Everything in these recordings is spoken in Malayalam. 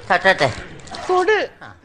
തട്ടട്ടെ കൊട്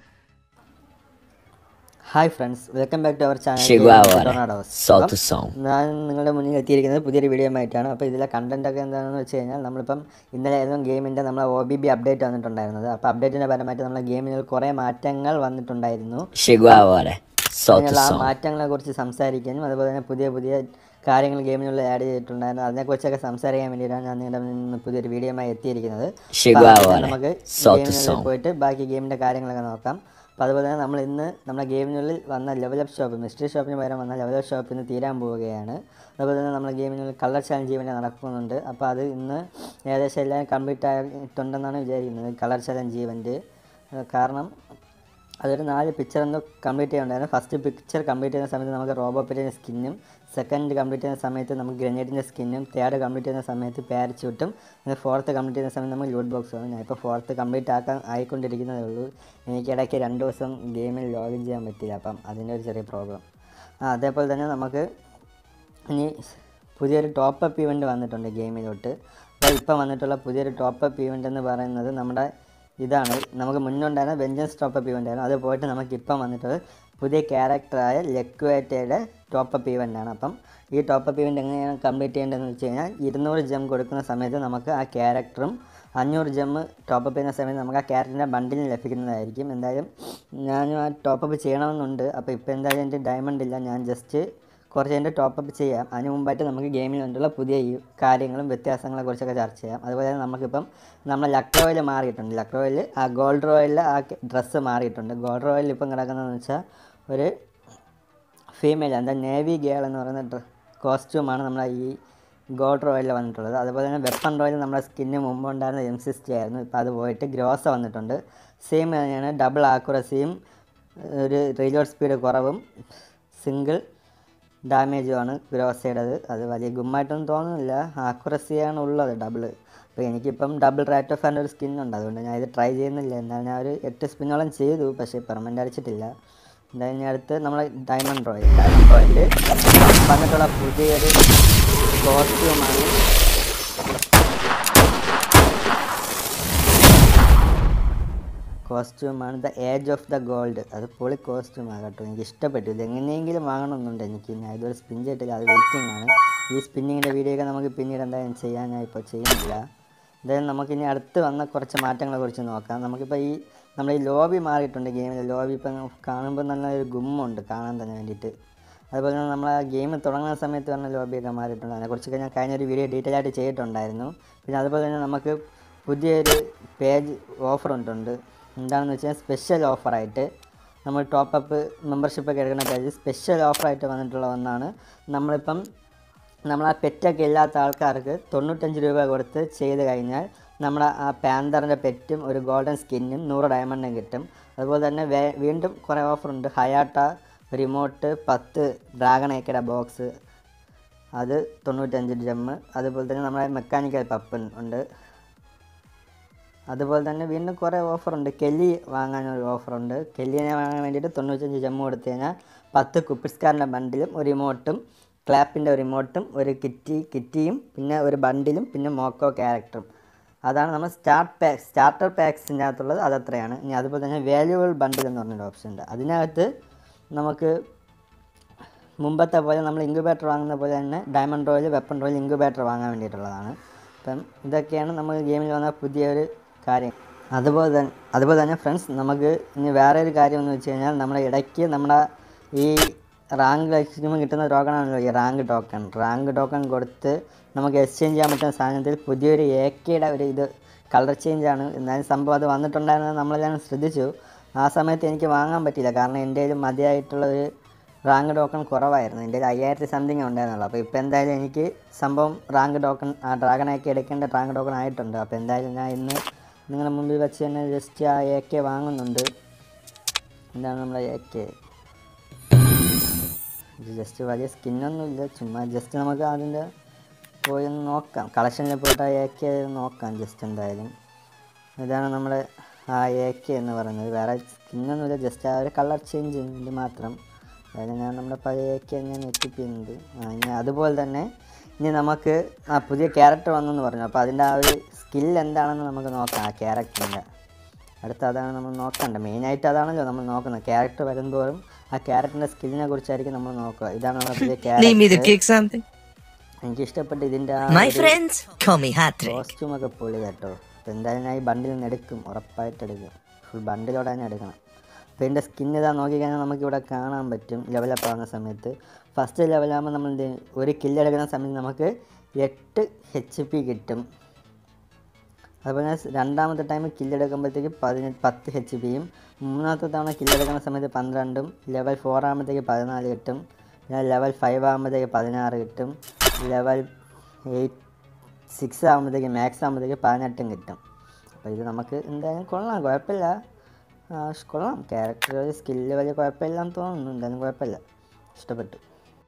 hi friends welcome back to our channel Chihuahua. South song. ഞാൻ നിങ്ങളുടെ മുന്നിൽ എത്തിയിരിക്കുന്നത് പുതിയൊരു വീഡിയോ ആയിട്ടാണ് അപ്പോൾ ഇതിലെ കണ്ടന്റ് ഒക്കെ എന്താണെന്ന് വെച്ച് കഴിഞ്ഞാൽ നമ്മളിപ്പം ഇന്നലെ ആയിരുന്നു ഗെയിമിൻ്റെ നമ്മളെ ഒ ബി ബി അപ്ഡേറ്റ് വന്നിട്ടുണ്ടായിരുന്നത് അപ്പോൾ അപ്ഡേറ്റിൻ്റെ പരമായിട്ട് നമ്മളെ ഗെയിമിൽ കുറേ മാറ്റങ്ങൾ വന്നിട്ടുണ്ടായിരുന്നു Chegou a hora. Solta o അങ്ങനെയുള്ള ആ som. മാറ്റങ്ങളെ കുറിച്ച് സംസാരിക്കാനും അതുപോലെ തന്നെ പുതിയ പുതിയ കാര്യങ്ങൾ ഗെയിമിനുള്ളിൽ ആഡ് ചെയ്തിട്ടുണ്ടായിരുന്നു അതിനെക്കുറിച്ചൊക്കെ സംസാരിക്കാൻ വേണ്ടിയിട്ടാണ് ഞാൻ നിങ്ങളുടെ മുന്നിൽ നിന്ന് പുതിയൊരു വീഡിയോയുമായി എത്തിയിരിക്കുന്നത് Chegou അപ്പോൾ a ആദ്യം hora. നമുക്ക് Solta o ഗെയിമിനുള്ളിൽ som. പോയിട്ട് ബാക്കി ഗെയിമിൻ്റെ കാര്യങ്ങളൊക്കെ നോക്കാം അപ്പോൾ അതുപോലെ തന്നെ നമ്മൾ ഇന്ന് നമ്മുടെ ഗെയിമിനുള്ളിൽ വന്ന ലെവലപ്പ് ഷോപ്പ് മിസ്റ്ററി ഷോപ്പിന് പകരം വന്ന ലെവലപ്പ് ഷോപ്പിൽ നിന്ന് തീരാൻ പോവുകയാണ് അതുപോലെ തന്നെ നമ്മുടെ ഗെയിമിനുള്ളിൽ കളർ ചാലഞ്ച് ഇവൻ്റ് നടക്കുന്നുണ്ട് അപ്പോൾ അത് ഇന്ന് ഏകദേശം എല്ലാം കംപ്ലീറ്റ് ആയിട്ടുണ്ടെന്നാണ് വിചാരിക്കുന്നത് കളർ ചാലഞ്ച് ഇവൻ്റ് കാരണം അതൊരു നാല് പിക്ചർ ഒന്ന് കംപ്ലീറ്റ് ചെയ്യണ്ടായിരുന്നു ഫസ്റ്റ് പിക്ചർ കംപ്ലീറ്റ് ചെയ്യുന്ന സമയത്ത് നമുക്ക് റോബോപ്പിൻ്റെ സ്കിന്നും സെക്കൻഡ് കംപ്ലീറ്റ് ചെയ്യുന്ന സമയത്ത് നമുക്ക് ഗ്രനേഡിൻ്റെ സ്കിന്നും തേർഡ് കംപ്ലീറ്റ് ചെയ്യുന്ന സമയത്ത് പാരച്യൂട്ടും പിന്നെ ഫോർത്ത് കംപ്ലീറ്റ് ചെയ്യുന്ന സമയത്ത് നമുക്ക് ലൂട്ട് ബോക്സ് ആണ് ഞാൻ ഇപ്പോൾ ഫോർത്ത് കംപ്ലീറ്റ് ആക്കാൻ ആയിക്കൊണ്ടിരിക്കുന്നതേ ഉള്ളൂ എനിക്ക് ഇടയ്ക്ക് രണ്ട് ദിവസം ഗെയിമിൽ ലോഗിൻ ചെയ്യാൻ പറ്റില്ല അപ്പം അതിൻ്റെ ഒരു ചെറിയ പ്രോബ്ലം ആ അതേപോലെ തന്നെ നമുക്ക് ഇനി പുതിയൊരു ടോപ്പ് അപ്പ് ഇവൻ്റ് വന്നിട്ടുണ്ട് ഗെയിമിലോട്ട് അപ്പോൾ ഇപ്പം വന്നിട്ടുള്ള പുതിയൊരു ടോപ്പ് അപ്പ് ഇവൻ്റ് എന്ന് പറയുന്നത് നമ്മുടെ ഇതാണ് നമുക്ക് മുന്നുണ്ടായിരുന്ന വെഞ്ചൻസ് ടോപ്പ് അപ്പ് ഇവൻ്റ് ആയിരുന്നു അത് പോയിട്ട് നമുക്ക് ഇപ്പം വന്നിട്ടുള്ളത് പുതിയ ക്യാരക്ടറായ ലെക്വേറ്റയുടെ ടോപ്പ് അപ്പ് ഇവൻ്റാണ് അപ്പം ഈ ടോപ്പ് അപ്പ് ഇവൻ്റ് എങ്ങനെയാണ് കംപ്ലീറ്റ് ചെയ്യേണ്ടതെന്ന് വെച്ച് കഴിഞ്ഞാൽ ഇരുന്നൂറ് ജം കൊടുക്കുന്ന സമയത്ത് നമുക്ക് ആ ക്യാരക്ടറും അഞ്ഞൂറ് ജം ടോപ്പ് അപ്പ് ചെയ്യുന്ന സമയത്ത് നമുക്ക് ആ ക്യാരക്ടറിൻ്റെ ബണ്ടിൽ ലഭിക്കുന്നതായിരിക്കും എന്തായാലും ഞാനും ആ ടോപ്പ് അപ്പ് ചെയ്യണമെന്നുണ്ട് അപ്പോൾ ഇപ്പോൾ എന്തായാലും എൻ്റെ ഡയമണ്ട് ഇല്ല ഞാൻ ജസ്റ്റ് കുറച്ച് കഴിഞ്ഞിട്ട് ടോപ്പ് അപ്പ് ചെയ്യാം അതിന് മുമ്പായിട്ട് നമുക്ക് ഗെയിമിൽ വേണ്ടിയുള്ള പുതിയ ഈ കാര്യങ്ങളും വ്യത്യാസങ്ങളെ കുറിച്ചൊക്കെ ചർച്ച ചെയ്യാം അതുപോലെ തന്നെ നമുക്കിപ്പം നമ്മൾ ലക്ക് റോയിൽ മാറിയിട്ടുണ്ട് ലക്ക് റോയിൽ ആ ഗോൾഡ് റോയിൽ ആ ഡ്രസ്സ് മാറിയിട്ടുണ്ട് ഗോൾഡ് റോയിൽ ഇപ്പം കിടക്കുന്നതെന്ന് വെച്ചാൽ ഒരു ഫീമെയിൽ എന്താ നേവി ഗേൾ എന്ന് പറയുന്ന ഡ്ര കോസ്റ്റ്യൂമാണ് നമ്മളെ ഈ ഗോൾഡ് റോയലിൽ വന്നിട്ടുള്ളത് അതുപോലെ തന്നെ വെപ്പൺ റോയിൽ നമ്മുടെ സ്കിന്ന് മുമ്പ് ഉണ്ടായിരുന്ന എം സിക്സ്റ്റി ആയിരുന്നു ഇപ്പോൾ അത് പോയിട്ട് ഗ്രോസ വന്നിട്ടുണ്ട് സെയിം തന്നെയാണ് ഡബിൾ ആക്കുറസിയും ഒരു റീലോഡ് സ്പീഡ് കുറവും സിംഗിൾ ഡാമേജുമാണ് ഗ്രോസയുടേത് അത് വലിയ ഗുമ്മായിട്ടൊന്നും തോന്നുന്നില്ല ആക്കുറസിയാണ് ഉള്ളത് ഡബിൾ അപ്പോൾ എനിക്കിപ്പം ഡബിൾ റേറ്റ് ഓഫ് ആൻഡ് ഒരു സ്കിൻ ഉണ്ട് അതുകൊണ്ട് ഞാൻ ഇത് ട്രൈ ചെയ്യുന്നില്ല എന്നാൽ ഞാൻ ഒരു എട്ട് സ്പിന്നോളം ചെയ്തു പക്ഷേ പെർമനൻ്റ് അടിച്ചിട്ടില്ല എന്തായാലും ഞാൻ അടുത്ത് നമ്മളെ ഡയമണ്ട് റോയൽ ഡയമണ്ട് റോയിൽ വന്നിട്ടുള്ള പുതിയൊരു കോസ്റ്റ്യൂമാണ് കോസ്റ്റ്യൂമാണ് the age of the gold അത് പൊളി കോസ്റ്റ്യൂമാണ് കേട്ടോ എനിക്ക് ഇഷ്ടപ്പെട്ടു ഇത് എങ്ങനെയെങ്കിലും വാങ്ങണമെന്നുണ്ട് എനിക്ക് ഞാൻ ഇതുവരെ സ്പിൻ ചെയ്തിട്ടില്ല അത് വെയിറ്റിംഗ് ആണ് ഈ സ്പിന്നിങ്ങിൻ്റെ വീഡിയോ ഒക്കെ നമുക്ക് പിന്നീട് എന്തായാലും ചെയ്യാൻ ഞാൻ ഇപ്പോൾ ചെയ്യുന്നില്ല എന്തായാലും നമുക്കിനി അടുത്ത് വന്ന കുറച്ച് മാറ്റങ്ങളെ കുറിച്ച് നോക്കാം നമുക്കിപ്പോൾ ഈ നമ്മുടെ ഈ ലോബി മാറിയിട്ടുണ്ട് ഗെയിമിൽ ലോബി ഇപ്പം കാണുമ്പോൾ നല്ലൊരു ഗുമ്മുണ്ട് കാണാൻ തന്നെ വേണ്ടിയിട്ട് അതുപോലെ തന്നെ നമ്മൾ ആ ഗെയിം തുടങ്ങുന്ന സമയത്ത് പറഞ്ഞ ലോബിയൊക്കെ മാറിയിട്ടുണ്ട് അതിനെക്കുറിച്ചൊക്കെ ഞാൻ കഴിഞ്ഞൊരു വീഡിയോ ഡീറ്റെയിൽ ആയിട്ട് ചെയ്തിട്ടുണ്ടായിരുന്നു പിന്നെ അതുപോലെ തന്നെ നമുക്ക് പുതിയൊരു പേജ് ഓഫർ ഉണ്ട് എന്താണെന്ന് വെച്ചാൽ സ്പെഷ്യൽ ഓഫറായിട്ട് നമ്മൾ ടോപ്പ് അപ്പ് മെമ്പർഷിപ്പൊക്കെ എടുക്കുന്ന പേജ് സ്പെഷ്യൽ ഓഫറായിട്ട് വന്നിട്ടുള്ള ഒന്നാണ് നമ്മളിപ്പം നമ്മൾ ആ പെറ്റൊക്കെ ഇല്ലാത്ത ആൾക്കാർക്ക് തൊണ്ണൂറ്റഞ്ച് രൂപ കൊടുത്ത് ചെയ്ത് കഴിഞ്ഞാൽ നമ്മുടെ ആ പാന്തറിൻ്റെ പെറ്റും ഒരു ഗോൾഡൻ സ്കിന്നും നൂറ് ഡയമണ്ടും കിട്ടും അതുപോലെ തന്നെ വേ വീണ്ടും കുറേ ഓഫറുണ്ട് ഹയാട്ട റിമോട്ട് പത്ത് ഡ്രാഗൺ ഏക്കയുടെ ബോക്സ് അത് തൊണ്ണൂറ്റഞ്ച് ജമ്മ് അതുപോലെ തന്നെ നമ്മുടെ മെക്കാനിക്കൽ പപ്പൻ ഉണ്ട് അതുപോലെ തന്നെ വീണ്ടും കുറേ ഓഫറുണ്ട് കെല്ലി വാങ്ങാനൊരു ഓഫറുണ്ട് കെല്ലിനെ വാങ്ങാൻ വേണ്ടിയിട്ട് തൊണ്ണൂറ്റഞ്ച് ജമ്മ് കൊടുത്തു കഴിഞ്ഞാൽ പത്ത് കുപ്പിസ്കാറിൻ്റെ ബണ്ടിലും ഒരു റിമോട്ടും ക്ലാപ്പിൻ്റെ ഒരു റിമോട്ടും ഒരു കിറ്റി കിറ്റിയും പിന്നെ ഒരു ബണ്ടിലും പിന്നെ മോക്കോ ക്യാരക്ടറും അതാണ് നമ്മൾ സ്റ്റാർട്ട് പാക്ക് സ്റ്റാർട്ടർ പാക്സിൻ്റെ അകത്തുള്ളത് അതത്രയാണ് ഇനി അതുപോലെ തന്നെ വാല്യുവൽ ബണ്ടിൽ എന്ന് പറഞ്ഞൊരു ഓപ്ഷൻ ഉണ്ട് അതിനകത്ത് നമുക്ക് മുമ്പത്തെ പോലെ നമ്മൾ ഇൻക്യുബേറ്റർ വാങ്ങുന്ന പോലെ തന്നെ diamond royale weapon royale incubator വാങ്ങാൻ വേണ്ടിയിട്ടുള്ളതാണ് അപ്പം ഇതൊക്കെയാണ് നമ്മൾ ഗെയിമിൽ വന്ന പുതിയൊരു കാര്യം അതുപോലെ തന്നെ അതുപോലെ തന്നെ ഫ്രണ്ട്സ് നമുക്ക് ഇനി വേറെ ഒരു കാര്യം എന്ന് വെച്ച് കഴിഞ്ഞാൽ നമ്മുടെ ഇടയ്ക്ക് നമ്മുടെ ഈ റാങ്ക് ലക്ഷ്യം കിട്ടുന്ന ടോക്കണാണല്ലോ ഈ റാങ്ക് ടോക്കൺ റാങ്ക് ടോക്കൺ കൊടുത്ത് നമുക്ക് എക്സ്ചേഞ്ച് ചെയ്യാൻ പറ്റുന്ന സാധനത്തിൽ പുതിയൊരു എ കെയുടെ ഒരു ഇത് കളർ ചേഞ്ചാണ് എന്നാലും സംഭവം അത് വന്നിട്ടുണ്ടായിരുന്നത് നമ്മളെല്ലാം ശ്രദ്ധിച്ചു ആ സമയത്ത് എനിക്ക് വാങ്ങാൻ പറ്റിയില്ല കാരണം എൻ്റെ കയ്യിൽ മതിയായിട്ടുള്ള ഒരു റാങ്ക് ടോക്കൺ കുറവായിരുന്നു എൻ്റെ കയ്യിൽ അയ്യായിരത്തി സംതിങ് ഉണ്ടായിരുന്നുള്ളൂ അപ്പോൾ ഇപ്പോൾ എന്തായാലും എനിക്ക് സംഭവം റാങ്ക് ടോക്കൺ ആ ഡ്രാഗണൊക്കെ എടുക്കേണ്ട റാങ്ക് ടോക്കൺ ആയിട്ടുണ്ട് അപ്പോൾ എന്തായാലും ഞാൻ ഇന്ന് നിങ്ങളുടെ മുമ്പിൽ വെച്ച് തന്നെ ജസ്റ്റ് ആ എ കെ വാങ്ങുന്നുണ്ട് എന്താണ് നമ്മുടെ എ കെ ഇത് ജസ്റ്റ് വലിയ സ്കിന്നൊന്നുമില്ല ചുമ്മാ ജസ്റ്റ് നമുക്ക് അതിൻ്റെ പോയി ഒന്ന് നോക്കാം കളക്ഷനിൽ പോയിട്ട് ആ എ കെ നോക്കാം ജസ്റ്റ് എന്തായാലും ഇതാണ് നമ്മുടെ ആ എ കെ എന്ന് പറയുന്നത് വേറെ സ്കിന്നൊന്നുമില്ല ജസ്റ്റ് ആ ഒരു കളർ ചേഞ്ച് ഉണ്ട് മാത്രം അതായത് ഞാൻ നമ്മുടെ പഴയ എ കെ ഞാൻ എത്തിപ്പിക്കുന്നത് ആ ഇനി അതുപോലെ തന്നെ ഇനി നമുക്ക് ആ പുതിയ ക്യാരക്ടർ വന്നെന്ന് പറഞ്ഞു അപ്പോൾ അതിൻ്റെ ആ ഒരു സ്കിൽ എന്താണെന്ന് നമുക്ക് നോക്കാം ആ ക്യാരക്ടറിൻ്റെ അടുത്ത അതാണ് നമ്മൾ നോക്കേണ്ടത് മെയിനായിട്ട് അതാണല്ലോ നമ്മൾ നോക്കുന്നത് ക്യാരക്ടർ വരുമ്പോഴും ആ ക്യാരക്ടറിൻ്റെ സ്കില്ലിനെ കുറിച്ചായിരിക്കും നമ്മൾ നോക്കുക ഇതാണ് നമ്മുടെ പുതിയ Need me to character kick something? എനിക്ക് ഇഷ്ടപ്പെട്ട ഇതിൻ്റെ ആ My friends call me Hat Trick. കോസ്റ്റ്യൂമൊക്കെ പൊളി കേട്ടോ അപ്പോൾ എന്തായാലും ഞാൻ ഈ ബണ്ടിൽ നിന്ന് എടുക്കും ഉറപ്പായിട്ട് എടുക്കും ഫുൾ ബണ്ടിലോടെ തന്നെ എടുക്കണം അപ്പോൾ ഇതിൻ്റെ സ്കിൻ ഇതാ നോക്കിക്കഴിഞ്ഞാൽ നമുക്ക് ഇവിടെ കാണാൻ പറ്റും ലെവലപ്പ് ആവുന്ന സമയത്ത് ഫസ്റ്റ് ലെവലാകുമ്പോൾ നമ്മൾ എന്ത് ചെയ്യും? ഒരു കില്ലെടുക്കുന്ന സമയത്ത് നമുക്ക് എട്ട് എച്ച് പി കിട്ടും അതുപോലെ തന്നെ രണ്ടാമത്തെ ടൈം കില്ലെടുക്കുമ്പോഴത്തേക്ക് പതിനെട്ട് പത്ത് എച്ച് പിയും മൂന്നാമത്തെ തവണ കില്ലെടുക്കുന്ന സമയത്ത് പന്ത്രണ്ടും ലെവൽ ഫോർ ആകുമ്പോഴത്തേക്ക് പതിനാല് കിട്ടും പിന്നെ ലെവൽ ഫൈവ് ആകുമ്പോഴത്തേക്ക് പതിനാറ് കിട്ടും ലെവൽ എയ്റ്റ് സിക്സ് ആകുമ്പോഴത്തേക്ക് മാക്സ് ആകുമ്പോഴത്തേക്ക് പതിനെട്ടും കിട്ടും അപ്പോൾ ഇത് നമുക്ക് എന്തായാലും കൊള്ളാം കുഴപ്പമില്ല ആ, കൊള്ളാം ക്യാരക്ടർ സ്കില്ല് വലിയ കുഴപ്പമില്ലാന്ന് തോന്നുന്നു എന്തായാലും കുഴപ്പമില്ല ഇഷ്ടപ്പെട്ടു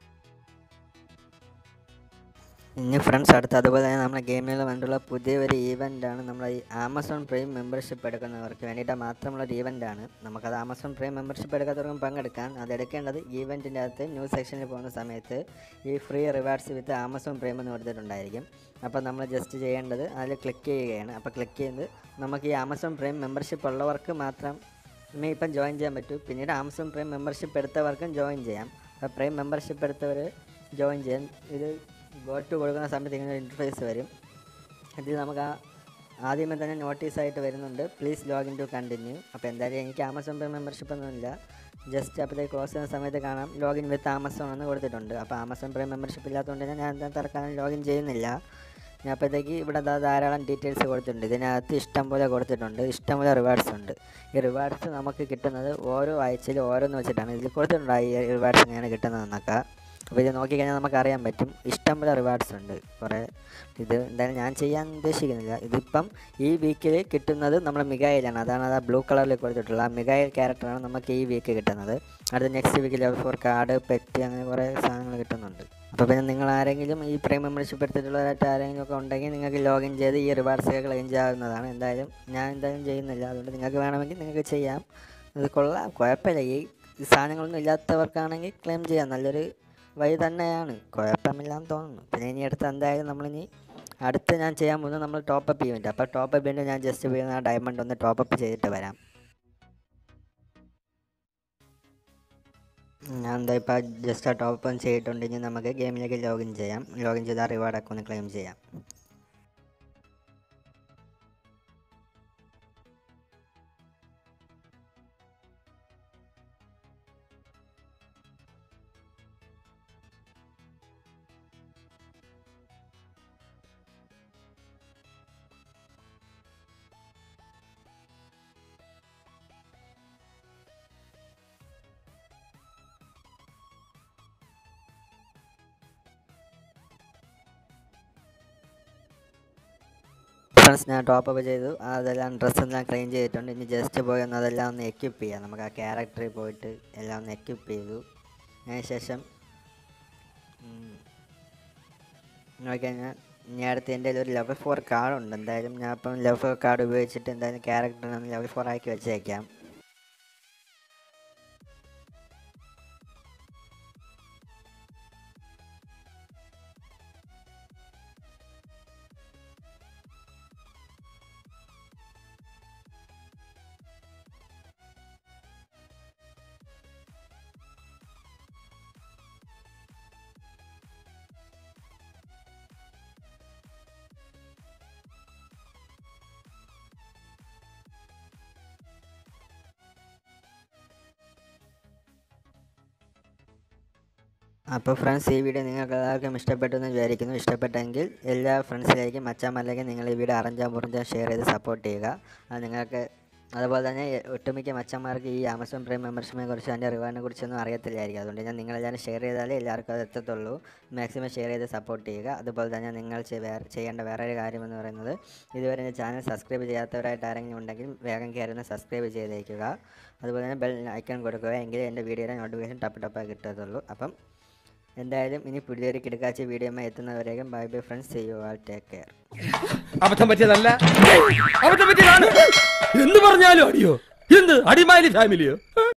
ഇനി ഫ്രണ്ട്സ് അടുത്ത് അതുപോലെ തന്നെ നമ്മുടെ ഗെയിമിൽ വന്നിട്ടുള്ള പുതിയൊരു ഈവൻ്റാണ് നമ്മൾ ഈ ആമസോൺ പ്രൈം മെമ്പർഷിപ്പ് എടുക്കുന്നവർക്ക് വേണ്ടിയിട്ട് മാത്രമുള്ള ഒരു ഈവൻ്റാണ് നമുക്കത് ആമസോൺ പ്രൈം മെമ്പർഷിപ്പ് എടുക്കാത്തവർക്കും പങ്കെടുക്കാൻ അത് എടുക്കേണ്ടത് ഈവൻറ്റിൻ്റെ അകത്ത് ന്യൂസ് സെക്ഷനിൽ പോകുന്ന സമയത്ത് ഈ free rewards with Amazon prime എന്ന് കൊടുത്തിട്ടുണ്ടായിരിക്കും അപ്പോൾ നമ്മൾ ജസ്റ്റ് ചെയ്യേണ്ടത് അതിൽ ക്ലിക്ക് ചെയ്യുകയാണ് അപ്പോൾ ക്ലിക്ക് ചെയ്ത് നമുക്ക് ഈ ആമസോൺ പ്രൈം മെമ്പർഷിപ്പ് ഉള്ളവർക്ക് മാത്രം മേ ഇപ്പം ജോയിൻ ചെയ്യാൻ പറ്റൂ പിന്നീട് ആമസോൺ പ്രൈം മെമ്പർഷിപ്പ് എടുത്തവർക്കും ജോയിൻ ചെയ്യാം അപ്പോൾ പ്രൈം മെമ്പർഷിപ്പ് എടുത്തവർ ജോയിൻ ചെയ്യാൻ ഇത് ഗോട്ട് കൊടുക്കുന്ന സമയത്ത് ഇങ്ങനെ ഒരു ഇൻ്റർഫേസ് വരും ഇതിൽ നമുക്ക് ആ ആദ്യമേ തന്നെ നോട്ടീസ് ആയിട്ട് വരുന്നുണ്ട് പ്ലീസ് ലോഗിൻ ടു കണ്ടിന്യൂ അപ്പോൾ എന്തായാലും എനിക്ക് ആമസോൺ പേ മെമ്പർഷിപ്പ് ഒന്നുമില്ല ജസ്റ്റ് അപ്പോഴത്തേക്ക് ക്ലോസ് ചെയ്യുന്ന സമയത്ത് കാണാം ലോഗിൻ വിത്ത് ആമസോൺ എന്ന് കൊടുത്തിട്ടുണ്ട് അപ്പോൾ ആമസോൺ പ്രൈം മെമ്പർഷിപ്പ് ഇല്ലാത്തതുകൊണ്ട് തന്നെ ഞാൻ എന്താ തൽക്കാലം ലോഗിൻ ചെയ്യുന്നില്ല ഞാൻ അപ്പോഴത്തേക്ക് ഇവിടെ ദാ ധാരാളം ഡീറ്റെയിൽസ് കൊടുത്തിട്ടുണ്ട് ഇതിനകത്ത് ഇഷ്ടം പോലെ കൊടുത്തിട്ടുണ്ട് ഇഷ്ടം പോലെ റിവാർഡ്സ് ഉണ്ട് ഈ റിവാർഡ്സ് നമുക്ക് കിട്ടുന്നത് ഓരോ ആഴ്ചയിലും ഓരോന്ന് വെച്ചിട്ടാണ് ഇതിൽ കൊടുത്തിട്ടുണ്ട് ഈ റിവാർഡ്സ് എങ്ങനെയാണ് കിട്ടുന്നതെന്നൊക്കെ അപ്പോൾ ഇത് നോക്കിക്കഴിഞ്ഞാൽ നമുക്ക് അറിയാൻ പറ്റും ഇഷ്ടംപോലെ റിവാർഡ്സ് ഉണ്ട് കുറേ ഇത് എന്തായാലും ഞാൻ ചെയ്യാൻ ഉദ്ദേശിക്കുന്നില്ല ഇതിപ്പം ഈ വീക്കിൽ കിട്ടുന്നത് നമ്മുടെ മികായിലാണ് അതാണ് അത് ബ്ലൂ കളറിൽ കൊടുത്തിട്ടുള്ള ആ മികായിൽ ക്യാരക്ടറാണ് നമുക്ക് ഈ വീക്ക് കിട്ടുന്നത് അടുത്ത നെക്സ്റ്റ് വീക്കിൽ ഫോർ കാർഡ് പെറ്റ് അങ്ങനെ കുറേ സാധനങ്ങൾ കിട്ടുന്നുണ്ട് അപ്പോൾ പിന്നെ നിങ്ങൾ ആരെങ്കിലും ഈ പ്രൈം മെമ്പർഷിപ്പ് എടുത്തിട്ടുള്ളവരായിട്ട് ആരെങ്കിലും ഒക്കെ ഉണ്ടെങ്കിൽ നിങ്ങൾക്ക് ലോഗിൻ ചെയ്ത് ഈ റിവാർഡ്സ് ഒക്കെ ക്ലെയിം ചെയ്യാവുന്നതാണ് എന്തായാലും ഞാൻ എന്തായാലും ചെയ്യുന്നില്ല അതുകൊണ്ട് നിങ്ങൾക്ക് വേണമെങ്കിൽ നിങ്ങൾക്ക് ചെയ്യാം അത് കൊള്ളാം കുഴപ്പമില്ല ഈ സാധനങ്ങളൊന്നും ഇല്ലാത്തവർക്കാണെങ്കിൽ ക്ലെയിം ചെയ്യാം നല്ലൊരു വഴി തന്നെയാണ് കുഴപ്പമില്ലാന്ന് തോന്നുന്നു പിന്നെ ഇനി അടുത്ത് എന്തായാലും നമ്മളിനി അടുത്ത് ഞാൻ ചെയ്യാൻ പോകുന്നത് നമ്മൾ ടോപ്പ് അപ്പ് ചെയ്യുന്നുണ്ട് അപ്പോൾ ടോപ്പ് അപ്പ് ചെയ്യുമ്പോൾ ഞാൻ ജസ്റ്റ് പോയി ആ ഡയമണ്ട് ഒന്ന് ടോപ്പ് അപ്പ് ചെയ്തിട്ട് വരാം ഞാൻ എന്താ ഇപ്പോൾ ജസ്റ്റ് ആ ടോപ്പ് അപ്പ് ചെയ്തിട്ടുണ്ട് ഇനി നമുക്ക് ഗെയിമിലേക്ക് ലോഗിൻ ചെയ്യാം ലോഗിൻ ചെയ്ത് ആ റിവാർഡൊക്കെ ഒന്ന് ക്ലെയിം ചെയ്യാം ഫ്രണ്ട്സ് ഞാൻ ടോപ്പ് അപ്പ് ചെയ്തു അതെല്ലാം ഡ്രസ്സെല്ലാം ക്ലീൻ ചെയ്തിട്ടുണ്ട് ഇനി ജസ്റ്റ് പോയി ഒന്ന് അതെല്ലാം ഒന്ന് എക്യുപ്പ് ചെയ്യാം നമുക്ക് ആ ക്യാരക്ടറിൽ പോയിട്ട് എല്ലാം ഒന്ന് എക്യുപ്പ് ചെയ്തു അതിന് ശേഷം നോക്കിക്കഴിഞ്ഞാൽ ഇനി അടുത്ത് എൻ്റെ ഒരു ലെവൽ ഫോർ കാർഡുണ്ട് എന്തായാലും ഞാൻ ഇപ്പം ലെവൽ ഫോർ കാർഡ് ഉപയോഗിച്ചിട്ട് എന്തായാലും ക്യാരക്ടറിനെ ലെവൽ ഫോർ ആക്കി വെച്ചേക്കാം അപ്പോൾ ഫ്രണ്ട്സ് ഈ വീഡിയോ നിങ്ങൾക്ക് എല്ലാവർക്കും ഇഷ്ടപ്പെട്ടു എന്ന് വിചാരിക്കുന്നു ഇഷ്ടപ്പെട്ടെങ്കിൽ എല്ലാ ഫ്രണ്ട്സിലേക്കും മച്ചാന്മാരിലേക്കും നിങ്ങൾ ഈ വീഡിയോ അറിഞ്ഞാൽ മുറിഞ്ഞാൽ ഷെയർ ചെയ്ത് സപ്പോർട്ട് ചെയ്യുക അത് നിങ്ങൾക്ക് അതുപോലെ തന്നെ ഒട്ടുമിക്ക മച്ചന്മാർക്ക് ഈ ആമസോൺ പ്രൈം മെമ്പർഷിപ്പിനെ കുറിച്ച് അതിൻ്റെ റിവാർഡിനെ കുറിച്ചൊന്നും അറിയത്തില്ലായിരിക്കും അതുകൊണ്ട് ഞാൻ നിങ്ങളെല്ലാവരും ഷെയർ ചെയ്താലേ എല്ലാവർക്കും അത് എത്തത്തുള്ളൂ മാക്സിമം ഷെയർ ചെയ്ത് സപ്പോർട്ട് ചെയ്യുക അതുപോലെ തന്നെ നിങ്ങൾ ചെയ്യ- വേറെ ചെയ്യേണ്ട വേറെ ഒരു കാര്യം എന്ന് പറയുന്നത് ഇതുവരെ എൻ്റെ ചാനൽ സബ്സ്ക്രൈബ് ചെയ്യാത്തവരായിട്ട് ആരെങ്കിലും ഉണ്ടെങ്കിൽ വേഗം കയറി ഒന്ന് സബ്സ്ക്രൈബ് ചെയ്തേക്കുക അതുപോലെ തന്നെ ബെൽ ഐക്കൺ കൊടുക്കുക എങ്കിൽ എൻ്റെ വീഡിയോയുടെ നോട്ടിഫിക്കേഷൻ ടപ്പ് ടപ്പായി കിട്ടത്തുള്ളൂ അപ്പം എന്തായാലും ഇനി പുതിയൊരു കിടക്കാച്ച വീഡിയോ എത്തുന്നവരേക്കും bye bye friends see you all take care അബദ്ധം പറ്റിയതല്ല അബദ്ധം പറ്റിയതാണ് എന്ത് പറഞ്ഞാലും അടിയോ എന്ത് അടിമാലി ഫാമിലിയോ